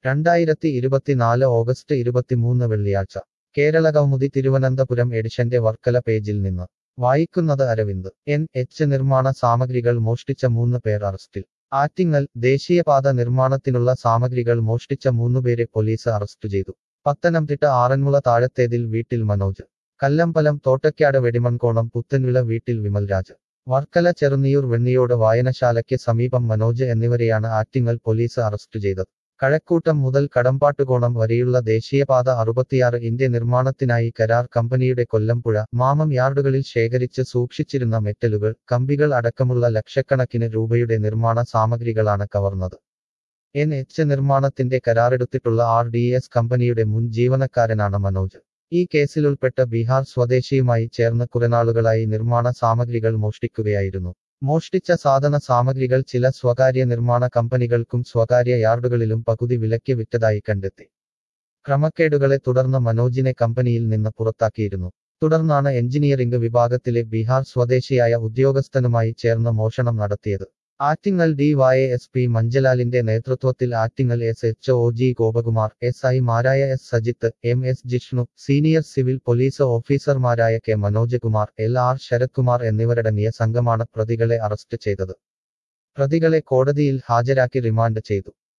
രണ്ടായിരത്തി ഇരുപത്തിനാല് ഓഗസ്റ്റ് ഇരുപത്തിമൂന്ന് വെള്ളിയാഴ്ച കേരള കൗമുദി തിരുവനന്തപുരം എഡിഷന്റെ വർക്കല പേജിൽ നിന്ന് വായിക്കുന്നത് അരവിന്ദ് എൻ എച്ച് നിർമ്മാണ സാമഗ്രികൾ മോഷ്ടിച്ച മൂന്ന് പേർ അറസ്റ്റിൽ ആറ്റിങ്ങൽ ദേശീയപാത നിർമ്മാണത്തിനുള്ള സാമഗ്രികൾ മോഷ്ടിച്ച മൂന്നുപേരെ പോലീസ് അറസ്റ്റ് ചെയ്തു പത്തനംതിട്ട ആറന്മുള താഴത്തേതിൽ വീട്ടിൽ മനോജ് കല്ലമ്പലം തോട്ടയ്ക്കാട് വെടിമൺകോണം പുത്തൻവിള വീട്ടിൽ വിമൽരാജ് വർക്കല ചെറുന്നിയൂർ വെണ്ണിയോട് വായനശാലയ്ക്ക് സമീപം മനോജ് എന്നിവരെയാണ് ആറ്റിങ്ങൽ പോലീസ് അറസ്റ്റ് ചെയ്തത് കഴക്കൂട്ടം മുതൽ കടമ്പാട്ടുകോണം വരെയുള്ള ദേശീയപാത അറുപത്തിയാറ് ഇന്ത്യ നിർമ്മാണത്തിനായി കരാർ കമ്പനിയുടെ കൊല്ലംപുഴ മാമം യാർഡുകളിൽ ശേഖരിച്ച് സൂക്ഷിച്ചിരുന്ന മെറ്റലുകൾ കമ്പികൾ അടക്കമുള്ള ലക്ഷക്കണക്കിന് രൂപയുടെ നിർമ്മാണ സാമഗ്രികളാണ് കവർന്നത് എൻ എച്ച് നിർമ്മാണത്തിന്റെ കരാറെടുത്തിട്ടുള്ള ആർ ഡി എസ് കമ്പനിയുടെ മുൻ ജീവനക്കാരനാണ് മനോജ് ഈ കേസിലുൾപ്പെട്ട ബീഹാർ സ്വദേശിയുമായി ചേർന്ന് കുറനാളുകളായി നിർമ്മാണ സാമഗ്രികൾ മോഷ്ടിക്കുകയായിരുന്നു മോഷ്ടിച്ച സാധന സാമഗ്രികൾ ചില സ്വകാര്യ നിർമ്മാണ കമ്പനികൾക്കും സ്വകാര്യ യാർഡുകളിലും പകുതി വിലയ്ക്ക് വിറ്റതായി കണ്ടെത്തി ക്രമക്കേടുകളെ തുടർന്ന് മനോജിനെ കമ്പനിയിൽ നിന്ന് പുറത്താക്കിയിരുന്നു തുടർന്നാണ് എഞ്ചിനീയറിംഗ് വിഭാഗത്തിലെ ബീഹാർ സ്വദേശിയായ ഉദ്യോഗസ്ഥനുമായി ചേർന്ന് മോഷണം നടത്തിയത് Attingal D Y S P മഞ്ജലാലിന്റെ നേതൃത്വത്തിൽ Attingal S H O G Gopakumar S I മാരായ S Sajith M S Jishnu senior civil police ഓഫീസർമാരായ K Manoj Kumar L R Sarathkumar എന്നിവരടങ്ങിയ സംഘമാണ് പ്രതികളെ അറസ്റ്റ് ചെയ്തത് പ്രതികളെ കോടതിയിൽ ഹാജരാക്കി റിമാൻഡ് ചെയ്തു